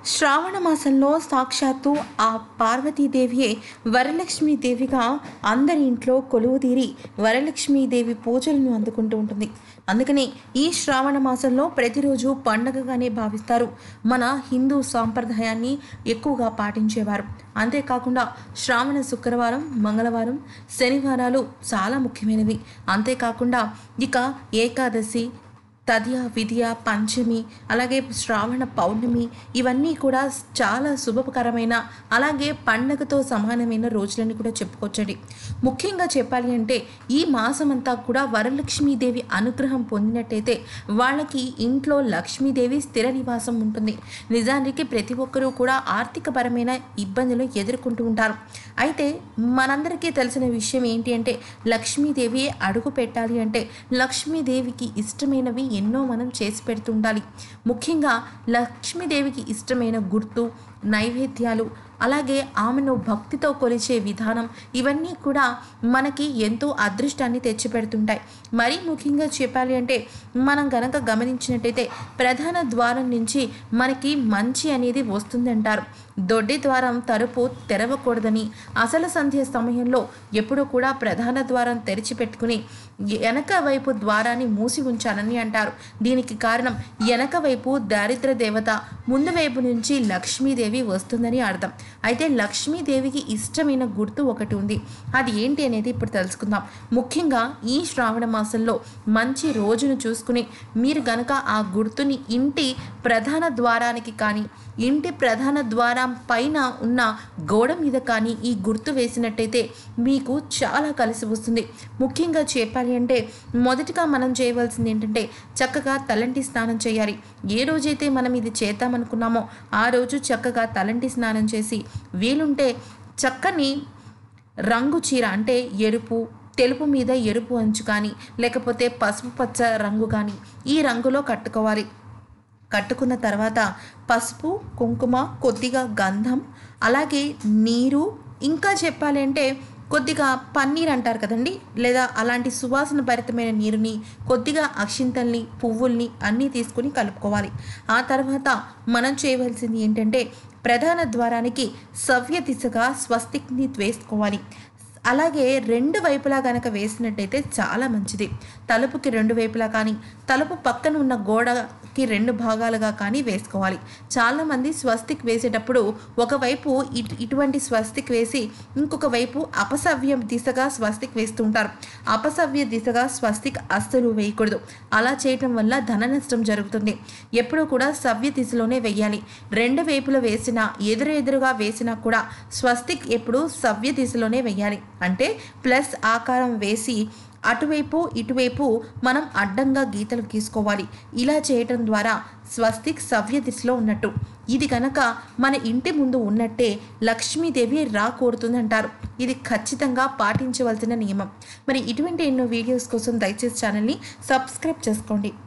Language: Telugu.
శ్రావణ మాసంలో సాక్షాత్తు ఆ పార్వతీదేవియే వరలక్ష్మీదేవిగా అందరి ఇంట్లో కొలువు తీరి వరలక్ష్మీదేవి పూజలను అందుకుంటూ ఉంటుంది అందుకని ఈ శ్రావణ మాసంలో ప్రతిరోజు పండగగానే భావిస్తారు మన హిందూ సాంప్రదాయాన్ని ఎక్కువగా పాటించేవారు అంతేకాకుండా శ్రావణ శుక్రవారం మంగళవారం శనివారాలు చాలా ముఖ్యమైనవి అంతేకాకుండా ఇక ఏకాదశి తదియ విద్య పంచమి అలాగే శ్రావణ పౌర్ణమి ఇవన్నీ కూడా చాలా శుభకరమైన అలాగే పండగతో సమానమైన రోజులని కూడా చెప్పుకోవచ్చండి ముఖ్యంగా చెప్పాలి అంటే ఈ మాసం అంతా కూడా వరలక్ష్మీదేవి అనుగ్రహం పొందినట్టయితే వాళ్ళకి ఇంట్లో లక్ష్మీదేవి స్థిర నివాసం ఉంటుంది నిజానికి ప్రతి ఒక్కరూ కూడా ఆర్థికపరమైన ఇబ్బందులు ఎదుర్కొంటూ ఉంటారు అయితే మనందరికీ తెలిసిన విషయం ఏంటి అంటే లక్ష్మీదేవి అడుగు పెట్టాలి అంటే లక్ష్మీదేవికి ఇష్టమైనవి ఎన్నో మనం చేసి పెడుతుండాలి ముఖ్యంగా లక్ష్మీదేవికి ఇష్టమైన గుర్తు నైవేద్యాలు అలాగే ఆమెను భక్తితో కొలిచే విధానం ఇవన్నీ కూడా మనకి ఎంతో అదృష్టాన్ని తెచ్చిపెడుతుంటాయి మరీ ముఖ్యంగా చెప్పాలి అంటే మనం గనక గమనించినట్టయితే ప్రధాన ద్వారం నుంచి మనకి మంచి అనేది వస్తుందంటారు దొడ్డి ద్వారం తలుపు తెరవకూడదని అసలు సంధ్య సమయంలో ఎప్పుడూ కూడా ప్రధాన ద్వారం తెరిచిపెట్టుకుని వెనక వైపు ద్వారాన్ని మూసి ఉంచాలని అంటారు దీనికి కారణం వెనక వైపు దారిద్ర దేవత ముందు వైపు నుంచి లక్ష్మీదేవి వస్తుందని అర్థం అయితే లక్ష్మీదేవికి ఇష్టమైన గుర్తు ఒకటి ఉంది అది ఏంటి అనేది ఇప్పుడు తెలుసుకుందాం ముఖ్యంగా ఈ శ్రావణ మాసంలో మంచి రోజును చూసుకుని మీరు గనక ఆ గుర్తుని ఇంటి ప్రధాన ద్వారానికి కానీ ఇంటి ప్రధాన ద్వారం పైన ఉన్న గోడ మీద కానీ ఈ గుర్తు వేసినట్టయితే మీకు చాలా కలిసి వస్తుంది ముఖ్యంగా చెప్పాలి అంటే మొదటిగా మనం చేయవలసింది ఏంటంటే చక్కగా తలంటి స్నానం చేయాలి ఏ రోజైతే మనం ఇది చేద్దామనుకున్నామో ఆ రోజు చక్కగా తలంటి స్నానం చేసి వీలుంటే చక్కని రంగు చీర అంటే ఎరుపు తెలుపు మీద ఎరుపు అంచు కానీ లేకపోతే పసుపు పచ్చ రంగు కానీ ఈ రంగులో కట్టుకోవాలి కట్టుకున్న తర్వాత పసుపు కుంకుమ కొద్దిగా గంధం అలాగే నీరు ఇంకా చెప్పాలి అంటే కొద్దిగా పన్నీర్ అంటారు కదండి లేదా అలాంటి సువాసన భరితమైన నీరుని కొద్దిగా అక్షింతల్ని పువ్వుల్ని అన్నీ తీసుకుని కలుపుకోవాలి ఆ తర్వాత మనం చేయవలసింది ఏంటంటే ప్రధాన ద్వారానికి సవ్య దిశగా స్వస్తిక్ని వేసుకోవాలి అలాగే రెండు వైపులా కనుక వేసినట్టయితే చాలా మంచిది తలుపుకి రెండు వైపులా కానీ తలుపు పక్కన ఉన్న గోడకి రెండు భాగాలుగా కానీ వేసుకోవాలి చాలామంది స్వస్తిక్ వేసేటప్పుడు ఒకవైపు ఇటు ఇటువంటి స్వస్తిక్ వేసి ఇంకొక వైపు అపసవ్యం దిశగా స్వస్తిక్ వేస్తుంటారు అపసవ్య దిశగా స్వస్తిక్ అస్సలు వేయకూడదు అలా చేయటం వల్ల ధన నష్టం జరుగుతుంది ఎప్పుడూ కూడా సవ్య దిశలోనే వేయాలి రెండు వైపులు వేసినా ఎదురు ఎదురుగా వేసినా కూడా స్వస్తిక్ ఎప్పుడు సవ్య దిశలోనే వేయాలి అంటే ప్లస్ ఆకారం వేసి అటువైపు ఇటువైపు మనం అడ్డంగా గీతలు గీసుకోవాలి ఇలా చేయటం ద్వారా స్వస్తిక్ సవ్య దిశలో ఉన్నట్టు ఇది కనుక మన ఇంటి ముందు ఉన్నట్టే లక్ష్మీదేవి రా కోరుతుందంటారు ఇది ఖచ్చితంగా పాటించవలసిన నియమం మరి ఇటువంటి ఎన్నో వీడియోస్ కోసం దయచేసి ఛానల్ని సబ్స్క్రైబ్ చేసుకోండి